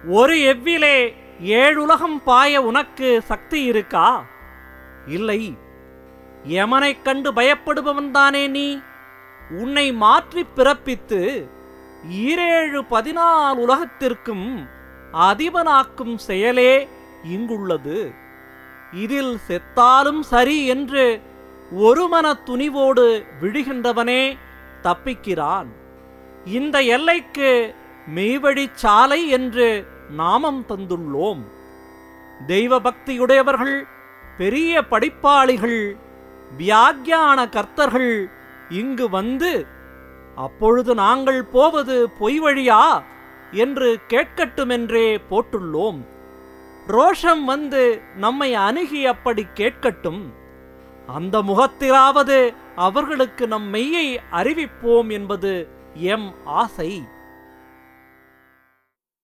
ஒரு எவ்விலே ஏழுலகம் பாய உனக்கு சக்தி இருக்கா இல்லை யமனைக் கண்டு பயப்படுபவன்தானே நீ உன்னை மாற்றிப் பிறப்பித்து ஈரேழு பதினாலு உலகத்திற்கும் அதிபனாக்கும் செயலே இங்குள்ளது இதில் செத்தாலும் சரி என்று ஒருமன துணிவோடு விழுகின்றவனே தப்பிக்கிறான் இந்த எல்லைக்கு மெய்வழிச் சாலை என்று நாமம் தந்துள்ளோம் தெய்வ பக்தியுடையவர்கள் பெரிய படிப்பாளிகள் வியாக்கியான கர்த்தர்கள் இங்கு வந்து அப்பொழுது நாங்கள் போவது பொய் வழியா என்று கேட்கட்டுமென்றே போட்டுள்ளோம் ரோஷம் வந்து நம்மை அணுகி அப்படி கேட்கட்டும் அந்த முகத்திலாவது அவர்களுக்கு நம் மெய்யை அறிவிப்போம் என்பது எம் ஆசை